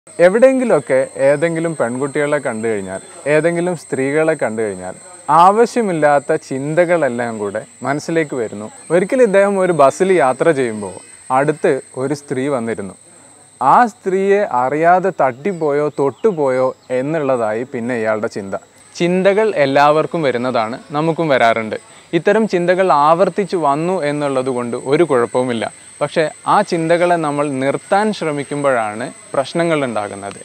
എവിടെയെങ്കിലുമൊക്കെ ഏതെങ്കിലും പെൺകുട്ടികളെ കണ്ടു കഴിഞ്ഞാൽ ഏതെങ്കിലും സ്ത്രീകളെ കണ്ടു കഴിഞ്ഞാൽ ആവശ്യമില്ലാത്ത ചിന്തകളെല്ലാം കൂടെ മനസ്സിലേക്ക് വരുന്നു ഒരിക്കലും ഇദ്ദേഹം ഒരു ബസ്സിൽ യാത്ര ചെയ്യുമ്പോൾ അടുത്ത് ഒരു സ്ത്രീ വന്നിരുന്നു ആ സ്ത്രീയെ അറിയാതെ തട്ടിപ്പോയോ തൊട്ടുപോയോ എന്നുള്ളതായി പിന്നെ ഇയാളുടെ ചിന്ത ചിന്തകൾ എല്ലാവർക്കും വരുന്നതാണ് നമുക്കും വരാറുണ്ട് ഇത്തരം ചിന്തകൾ ആവർത്തിച്ചു വന്നു എന്നുള്ളത് കൊണ്ട് ഒരു കുഴപ്പവുമില്ല പക്ഷേ ആ ചിന്തകളെ നമ്മൾ നിർത്താൻ ശ്രമിക്കുമ്പോഴാണ് പ്രശ്നങ്ങൾ ഉണ്ടാകുന്നത്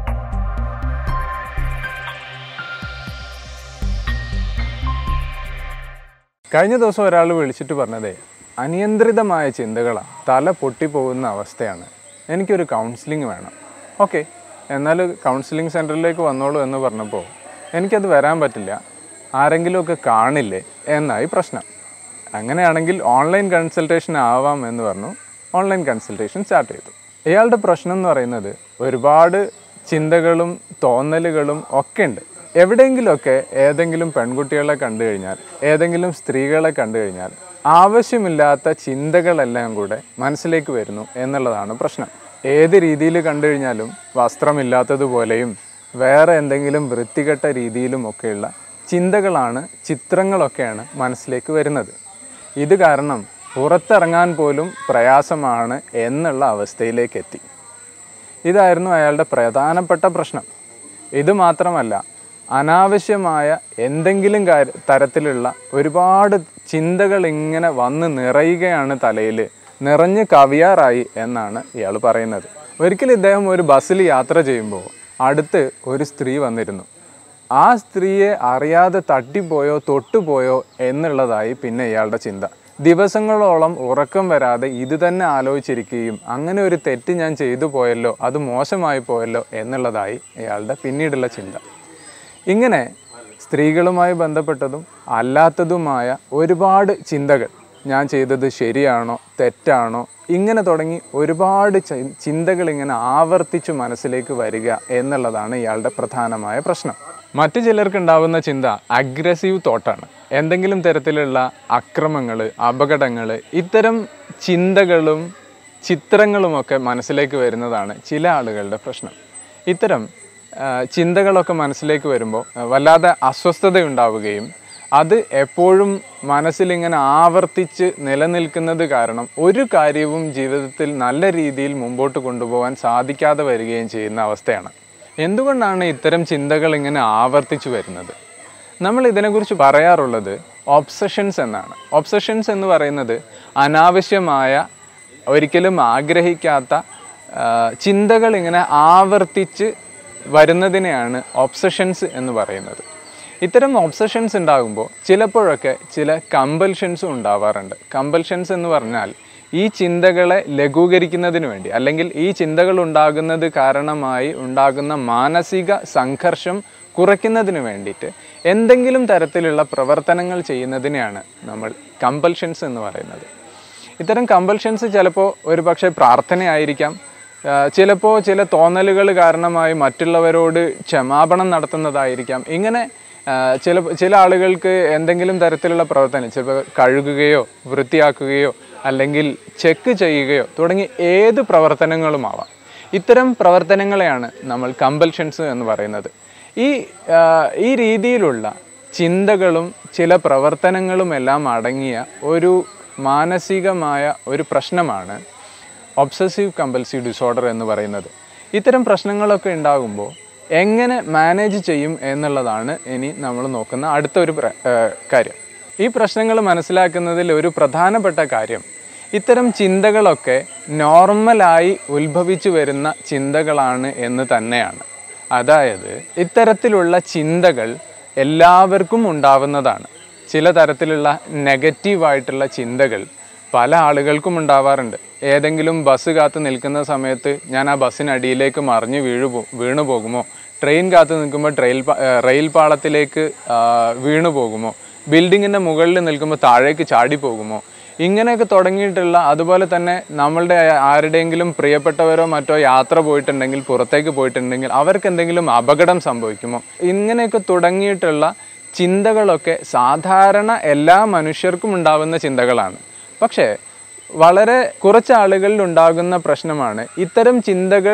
കഴിഞ്ഞ ദിവസം ഒരാൾ വിളിച്ചിട്ട് പറഞ്ഞതേ അനിയന്ത്രിതമായ ചിന്തകളാണ് തല പൊട്ടിപ്പോകുന്ന അവസ്ഥയാണ് എനിക്കൊരു കൗൺസിലിംഗ് വേണം ഓക്കെ എന്നാൽ കൗൺസിലിംഗ് സെൻറ്ററിലേക്ക് വന്നോളൂ എന്ന് പറഞ്ഞപ്പോൾ എനിക്കത് വരാൻ പറ്റില്ല ആരെങ്കിലുമൊക്കെ കാണില്ലേ എന്നായി പ്രശ്നം അങ്ങനെയാണെങ്കിൽ ഓൺലൈൻ കൺസൾട്ടേഷൻ ആവാം എന്ന് പറഞ്ഞു ഓൺലൈൻ കൺസൾട്ടേഷൻ സ്റ്റാർട്ട് ചെയ്തു ഇയാളുടെ പ്രശ്നം എന്ന് പറയുന്നത് ഒരുപാട് ചിന്തകളും തോന്നലുകളും ഒക്കെ ഉണ്ട് എവിടെയെങ്കിലുമൊക്കെ ഏതെങ്കിലും പെൺകുട്ടികളെ കണ്ടു കഴിഞ്ഞാൽ ഏതെങ്കിലും സ്ത്രീകളെ കണ്ടു കഴിഞ്ഞാൽ ആവശ്യമില്ലാത്ത ചിന്തകളെല്ലാം കൂടെ മനസ്സിലേക്ക് വരുന്നു എന്നുള്ളതാണ് പ്രശ്നം ഏത് രീതിയിൽ കണ്ടു കഴിഞ്ഞാലും വസ്ത്രമില്ലാത്തതുപോലെയും വേറെ എന്തെങ്കിലും വൃത്തികെട്ട രീതിയിലും ഒക്കെയുള്ള ചിന്തകളാണ് ചിത്രങ്ങളൊക്കെയാണ് മനസ്സിലേക്ക് വരുന്നത് ഇത് കാരണം പുറത്തിറങ്ങാൻ പോലും പ്രയാസമാണ് എന്നുള്ള അവസ്ഥയിലേക്ക് എത്തി ഇതായിരുന്നു അയാളുടെ പ്രധാനപ്പെട്ട പ്രശ്നം ഇത് മാത്രമല്ല അനാവശ്യമായ എന്തെങ്കിലും കാര്യ തരത്തിലുള്ള ഒരുപാട് ചിന്തകൾ ഇങ്ങനെ വന്ന് നിറയുകയാണ് തലയിൽ നിറഞ്ഞ് കവിയാറായി എന്നാണ് ഇയാൾ പറയുന്നത് ഒരിക്കലും ഇദ്ദേഹം ഒരു ബസ്സിൽ യാത്ര ചെയ്യുമ്പോൾ അടുത്ത് ഒരു സ്ത്രീ വന്നിരുന്നു ആ സ്ത്രീയെ അറിയാതെ തട്ടിപ്പോയോ തൊട്ടുപോയോ എന്നുള്ളതായി പിന്നെ ഇയാളുടെ ചിന്ത ദിവസങ്ങളോളം ഉറക്കം വരാതെ ഇത് തന്നെ ആലോചിച്ചിരിക്കുകയും അങ്ങനെ ഒരു തെറ്റ് ഞാൻ ചെയ്തു പോയല്ലോ അത് മോശമായി പോയല്ലോ എന്നുള്ളതായി ഇയാളുടെ പിന്നീടുള്ള ചിന്ത ഇങ്ങനെ സ്ത്രീകളുമായി ബന്ധപ്പെട്ടതും അല്ലാത്തതുമായ ഒരുപാട് ചിന്തകൾ ഞാൻ ചെയ്തത് ശരിയാണോ തെറ്റാണോ ഇങ്ങനെ തുടങ്ങി ഒരുപാട് ചി- ചിന്തകൾ ഇങ്ങനെ ആവർത്തിച്ച് മനസ്സിലേക്ക് വരിക എന്നുള്ളതാണ് ഇയാളുടെ പ്രധാനമായ പ്രശ്നം മറ്റു ചിലർക്ക് ഉണ്ടാവുന്ന ചിന്ത അഗ്രസീവ് തോട്ടാണ് എന്തെങ്കിലും തരത്തിലുള്ള അക്രമങ്ങൾ അപകടങ്ങൾ ഇത്തരം ചിന്തകളും ചിത്രങ്ങളുമൊക്കെ മനസ്സിലേക്ക് വരുന്നതാണ് ചില ആളുകളുടെ പ്രശ്നം ഇത്തരം ആ, ചിന്തകളൊക്കെ മനസ്സിലേക്ക് വരുമ്പോൾ ആ, വല്ലാതെ അസ്വസ്ഥത ഉണ്ടാവുകയും അത് എപ്പോഴും മനസ്സിലിങ്ങനെ ആവർത്തിച്ച് നിലനിൽക്കുന്നത് കാരണം ഒരു കാര്യവും ജീവിതത്തിൽ നല്ല രീതിയിൽ മുമ്പോട്ട് കൊണ്ടുപോകാൻ സാധിക്കാതെ വരികയും ചെയ്യുന്ന അവസ്ഥയാണ് എന്തുകൊണ്ടാണ് ഇത്തരം ചിന്തകൾ ഇങ്ങനെ ആവർത്തിച്ചു വരുന്നത് നമ്മൾ ഇതിനെക്കുറിച്ച് പറയാറുള്ളത് ഒബ്സഷൻസ് എന്നാണ് ഒബ്സഷൻസ് എന്ന് പറയുന്നത് അനാവശ്യമായ ഒരിക്കലും ആഗ്രഹിക്കാത്ത ആ, ചിന്തകൾ ഇങ്ങനെ ആവർത്തിച്ച് വരുന്നതിനെയാണ് ഒബ്സഷൻസ് എന്ന് പറയുന്നത് ഇത്തരം ഒബ്സഷൻസ് ഉണ്ടാകുമ്പോൾ ചിലപ്പോഴൊക്കെ ചില കമ്പൽഷൻസും ഉണ്ടാവാറുണ്ട് കമ്പൽഷൻസ് എന്ന് പറഞ്ഞാൽ ഈ ചിന്തകളെ ലഘൂകരിക്കുന്നതിന് വേണ്ടി അല്ലെങ്കിൽ ഈ ചിന്തകൾ ഉണ്ടാകുന്നത് കാരണമായി ഉണ്ടാകുന്ന മാനസിക സംഘർഷം കുറയ്ക്കുന്നതിന് വേണ്ടിയിട്ട് എന്തെങ്കിലും തരത്തിലുള്ള പ്രവർത്തനങ്ങൾ ചെയ്യുന്നതിനെയാണ് നമ്മൾ കമ്പൽഷൻസ് എന്ന് പറയുന്നത് ഇത്തരം കമ്പൽഷൻസ് ചിലപ്പോൾ ഒരു പക്ഷേ പ്രാർത്ഥനയായിരിക്കാം ചിലപ്പോൾ ചില തോന്നലുകൾ കാരണമായി മറ്റുള്ളവരോട് ക്ഷമാപണം നടത്തുന്നതായിരിക്കാം ഇങ്ങനെ ആ, ചില ചില ആളുകൾക്ക് എന്തെങ്കിലും തരത്തിലുള്ള പ്രവർത്തനം ചിലപ്പോൾ കഴുകുകയോ വൃത്തിയാക്കുകയോ അല്ലെങ്കിൽ ചെക്ക് ചെയ്യുകയോ തുടങ്ങി ഏത് പ്രവർത്തനങ്ങളുമാവാം ഇത്തരം പ്രവർത്തനങ്ങളെയാണ് നമ്മൾ കമ്പൽഷൻസ് എന്ന് പറയുന്നത് ഈ ആ, ഈ രീതിയിലുള്ള ചിന്തകളും ചില പ്രവർത്തനങ്ങളും എല്ലാം അടങ്ങിയ ഒരു മാനസികമായ ഒരു പ്രശ്നമാണ് ഒബ്സസീവ് കമ്പൽസീവ് ഡിസോർഡർ എന്ന് പറയുന്നത് ഇത്തരം പ്രശ്നങ്ങളൊക്കെ ഉണ്ടാകുമ്പോൾ എങ്ങനെ മാനേജ് ചെയ്യും എന്നുള്ളതാണ് ഇനി നമ്മൾ നോക്കുന്ന അടുത്തൊരു പ്ര- ഏർ കാര്യം ഈ പ്രശ്നങ്ങൾ മനസ്സിലാക്കുന്നതിൽ ഒരു പ്രധാനപ്പെട്ട കാര്യം ഇത്തരം ചിന്തകളൊക്കെ നോർമലായി ഉത്ഭവിച്ചു വരുന്ന ചിന്തകളാണ് എന്ന് തന്നെയാണ് അതായത് ഇത്തരത്തിലുള്ള ചിന്തകൾ എല്ലാവർക്കും ഉണ്ടാവുന്നതാണ് ചില തരത്തിലുള്ള നെഗറ്റീവായിട്ടുള്ള ചിന്തകൾ പല ആളുകൾക്കും ഉണ്ടാവാറുണ്ട് ഏതെങ്കിലും ബസ് കാത്ത് നിൽക്കുന്ന സമയത്ത് ഞാൻ ആ ബസ്സിനടിയിലേക്ക് മറിഞ്ഞ് വീഴു പോ വീണു പോകുമോ ട്രെയിൻ കാത്ത് നിൽക്കുമ്പോൾ ട്രെയിൽ പാ- ഏർ റെയിൽ പാളത്തിലേക്ക് ആ, വീണു പോകുമോ ബിൽഡിങ്ങിൻ്റെ മുകളിൽ നിൽക്കുമ്പോൾ താഴേക്ക് ചാടി പോകുമോ ഇങ്ങനെയൊക്കെ തുടങ്ങിയിട്ടുള്ള അതുപോലെ തന്നെ നമ്മളുടെ ആരുടെയെങ്കിലും പ്രിയപ്പെട്ടവരോ മറ്റോ യാത്ര പോയിട്ടുണ്ടെങ്കിൽ പുറത്തേക്ക് പോയിട്ടുണ്ടെങ്കിൽ അവർക്ക് എന്തെങ്കിലും അപകടം സംഭവിക്കുമോ ഇങ്ങനെയൊക്കെ തുടങ്ങിയിട്ടുള്ള ചിന്തകളൊക്കെ സാധാരണ എല്ലാ മനുഷ്യർക്കും ഉണ്ടാവുന്ന ചിന്തകളാണ് പക്ഷേ വളരെ കുറച്ച് ആളുകളിൽ ഉണ്ടാകുന്ന പ്രശ്നമാണ് ഇത്തരം ചിന്തകൾ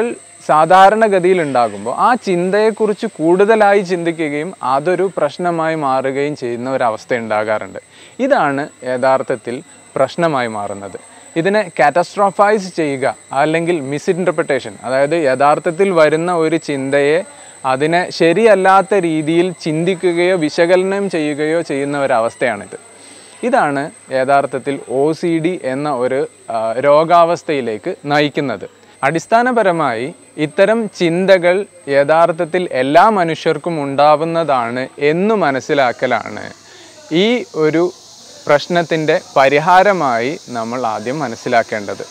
സാധാരണഗതിയിൽ ഉണ്ടാകുമ്പോൾ ആ ചിന്തയെക്കുറിച്ച് കൂടുതലായി ചിന്തിക്കുകയും അതൊരു പ്രശ്നമായി മാറുകയും ചെയ്യുന്ന ഒരവസ്ഥ ഉണ്ടാകാറുണ്ട് ഇതാണ് യഥാർത്ഥത്തിൽ പ്രശ്നമായി മാറുന്നത് ഇതിനെ കാറ്റസ്ട്രോഫൈസ് ചെയ്യുക അല്ലെങ്കിൽ മിസ്ഇൻറ്റർപ്രിട്ടേഷൻ അതായത് യഥാർത്ഥത്തിൽ വരുന്ന ഒരു ചിന്തയെ അതിനെ ശരിയല്ലാത്ത രീതിയിൽ ചിന്തിക്കുകയോ വിശകലനം ചെയ്യുകയോ ചെയ്യുന്ന ഒരവസ്ഥയാണിത് ഇതാണ് യഥാർത്ഥത്തിൽ ഒ സി ഡി എന്ന ഒരു ആ, രോഗാവസ്ഥയിലേക്ക് നയിക്കുന്നത് അടിസ്ഥാനപരമായി ഇത്തരം ചിന്തകൾ യഥാർത്ഥത്തിൽ എല്ലാ മനുഷ്യർക്കും ഉണ്ടാവുന്നതാണ് എന്ന് മനസ്സിലാക്കലാണ് ഈ ഒരു പ്രശ്നത്തിൻ്റെ പരിഹാരമായി നമ്മൾ ആദ്യം മനസ്സിലാക്കേണ്ടത്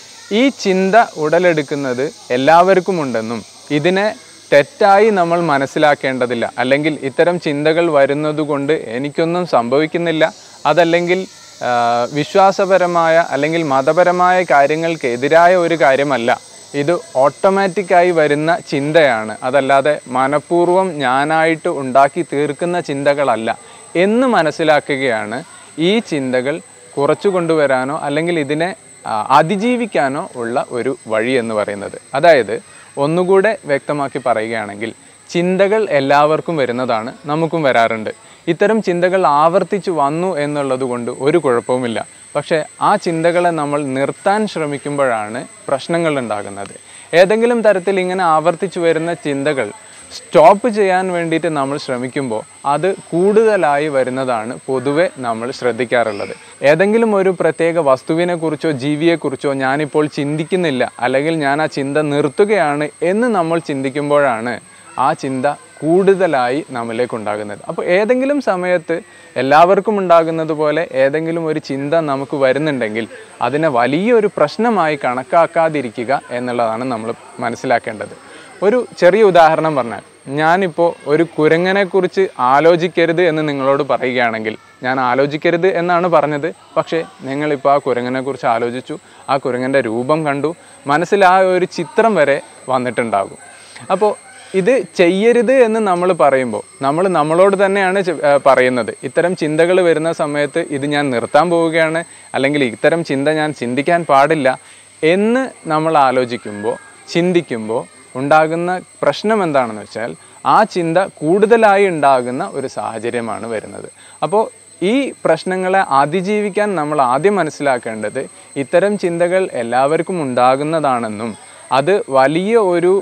ഈ ചിന്ത ഉടലെടുക്കുന്നത് എല്ലാവർക്കും ഉണ്ടെന്നും ഇതിനെ തെറ്റായി നമ്മൾ മനസ്സിലാക്കേണ്ടതില്ല അല്ലെങ്കിൽ ഇത്തരം ചിന്തകൾ വരുന്നതുകൊണ്ട് എനിക്കൊന്നും സംഭവിക്കുന്നില്ല അതല്ലെങ്കിൽ ആ, വിശ്വാസപരമായ അല്ലെങ്കിൽ മതപരമായ കാര്യങ്ങൾക്കെതിരായ ഒരു കാര്യമല്ല ഇത് ഓട്ടോമാറ്റിക്കായി വരുന്ന ചിന്തയാണ് അതല്ലാതെ മനഃപൂർവ്വം ഞാനായിട്ട് ഉണ്ടാക്കി തീർക്കുന്ന ചിന്തകളല്ല എന്ന് മനസ്സിലാക്കുകയാണ് ഈ ചിന്തകൾ കുറച്ചു കൊണ്ടുവരാനോ അല്ലെങ്കിൽ ഇതിനെ ആ, അതിജീവിക്കാനോ ഉള്ള ഒരു വഴി എന്ന് പറയുന്നത് അതായത് ഒന്നുകൂടെ വ്യക്തമാക്കി പറയുകയാണെങ്കിൽ ചിന്തകൾ എല്ലാവർക്കും വരുന്നതാണ് നമുക്കും വരാറുണ്ട് ഇത്തരം ചിന്തകൾ ആവർത്തിച്ച് വന്നു എന്നുള്ളത് കൊണ്ട് ഒരു കുഴപ്പവുമില്ല പക്ഷേ ആ ചിന്തകളെ നമ്മൾ നിർത്താൻ ശ്രമിക്കുമ്പോഴാണ് പ്രശ്നങ്ങൾ ഉണ്ടാകുന്നത് ഏതെങ്കിലും തരത്തിൽ ഇങ്ങനെ ആവർത്തിച്ചു വരുന്ന ചിന്തകൾ സ്റ്റോപ്പ് ചെയ്യാൻ വേണ്ടിയിട്ട് നമ്മൾ ശ്രമിക്കുമ്പോൾ അത് കൂടുതലായി വരുന്നതാണ് പൊതുവെ നമ്മൾ ശ്രദ്ധിക്കാറുള്ളത് ഏതെങ്കിലും ഒരു പ്രത്യേക വസ്തുവിനെക്കുറിച്ചോ ജീവിയെക്കുറിച്ചോ ഞാനിപ്പോൾ ചിന്തിക്കുന്നില്ല അല്ലെങ്കിൽ ഞാൻ ആ ചിന്ത നിർത്തുകയാണ് എന്ന് നമ്മൾ ചിന്തിക്കുമ്പോഴാണ് ആ ചിന്ത കൂടുതലായി നമ്മിലേക്ക് ഉണ്ടാകുന്നത് അപ്പോൾ ഏതെങ്കിലും സമയത്ത് എല്ലാവർക്കും ഉണ്ടാകുന്നത് പോലെ ഏതെങ്കിലും ഒരു ചിന്ത നമുക്ക് വരുന്നുണ്ടെങ്കിൽ അതിനെ വലിയൊരു പ്രശ്നമായി കണക്കാക്കാതിരിക്കുക എന്നുള്ളതാണ് നമ്മൾ മനസ്സിലാക്കേണ്ടത് ഒരു ചെറിയ ഉദാഹരണം പറഞ്ഞാൽ ഞാനിപ്പോൾ ഒരു കുരങ്ങനെക്കുറിച്ച് ആലോചിക്കരുത് എന്ന് നിങ്ങളോട് പറയുകയാണെങ്കിൽ ഞാൻ ആലോചിക്കരുത് എന്നാണ് പറഞ്ഞത് പക്ഷേ നിങ്ങളിപ്പോൾ ആ കുരങ്ങനെക്കുറിച്ച് ആലോചിച്ചു ആ കുരങ്ങൻ്റെ രൂപം കണ്ടു മനസ്സിൽ ആ ഒരു ചിത്രം വരെ വന്നിട്ടുണ്ടാകും അപ്പോൾ ഇത് ചെയ്യരുത് എന്ന് നമ്മൾ പറയുമ്പോൾ നമ്മൾ നമ്മളോട് തന്നെയാണ് ചെ- ഏർ പറയുന്നത് ഇത്തരം ചിന്തകൾ വരുന്ന സമയത്ത് ഇത് ഞാൻ നിർത്താൻ പോവുകയാണ് അല്ലെങ്കിൽ ഇത്തരം ചിന്ത ഞാൻ ചിന്തിക്കാൻ പാടില്ല എന്ന് നമ്മൾ ആലോചിക്കുമ്പോൾ ചിന്തിക്കുമ്പോൾ ഉണ്ടാകുന്ന പ്രശ്നം എന്താണെന്ന് വെച്ചാൽ ആ ചിന്ത കൂടുതലായി ഉണ്ടാകുന്ന ഒരു സാഹചര്യമാണ് വരുന്നത് അപ്പോൾ ഈ പ്രശ്നങ്ങളെ അതിജീവിക്കാൻ നമ്മൾ ആദ്യം മനസ്സിലാക്കേണ്ടത് ഇത്തരം ചിന്തകൾ എല്ലാവർക്കും ഉണ്ടാകുന്നതാണെന്നും അത് വലിയ ഒരു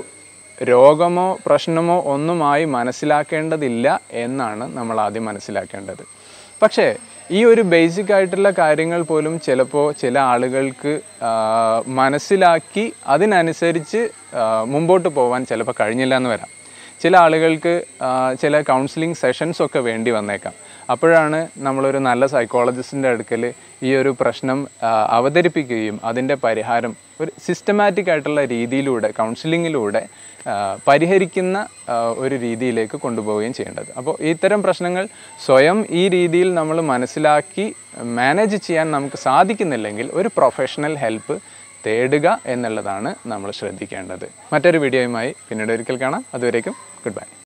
രോഗമോ പ്രശ്നമോ ഒന്നുമായി മനസ്സിലാക്കേണ്ടതില്ല എന്നാണ് നമ്മൾ ആദ്യം മനസ്സിലാക്കേണ്ടത് പക്ഷേ ഈ ഒരു ബേസിക് ആയിട്ടുള്ള കാര്യങ്ങൾ പോലും ചിലപ്പോൾ ചില ആളുകൾക്ക് ആ, മനസ്സിലാക്കി അതിനനുസരിച്ച് ആ, മുമ്പോട്ട് പോകാൻ ചിലപ്പോൾ കഴിഞ്ഞില്ല എന്ന് വരാം ചില ആളുകൾക്ക് ആ, ചില കൗൺസിലിംഗ് സെഷൻസ് ഒക്കെ വേണ്ടി വന്നേക്കാം അപ്പോഴാണ് നമ്മളൊരു നല്ല സൈക്കോളജിസ്റ്റിൻ്റെ അടുക്കൽ ഈ ഒരു പ്രശ്നം ആ, അവതരിപ്പിക്കുകയും അതിൻ്റെ പരിഹാരം ഒരു സിസ്റ്റമാറ്റിക് ആയിട്ടുള്ള രീതിയിലൂടെ കൗൺസിലിങ്ങിലൂടെ ആ, പരിഹരിക്കുന്ന ആ, ഒരു രീതിയിലേക്ക് കൊണ്ടുപോവുകയും ചെയ്യേണ്ടത് അപ്പോൾ ഇത്തരം പ്രശ്നങ്ങൾ സ്വയം ഈ രീതിയിൽ നമ്മൾ മനസ്സിലാക്കി മാനേജ് ചെയ്യാൻ നമുക്ക് സാധിക്കുന്നില്ലെങ്കിൽ ഒരു പ്രൊഫഷണൽ ഹെൽപ്പ് തേടുക എന്നുള്ളതാണ് നമ്മൾ ശ്രദ്ധിക്കേണ്ടത് മറ്റൊരു വീഡിയോയുമായി പിന്നീട് ഒരിക്കൽ കാണാം അതുവരേക്കും ഗുഡ് ബൈ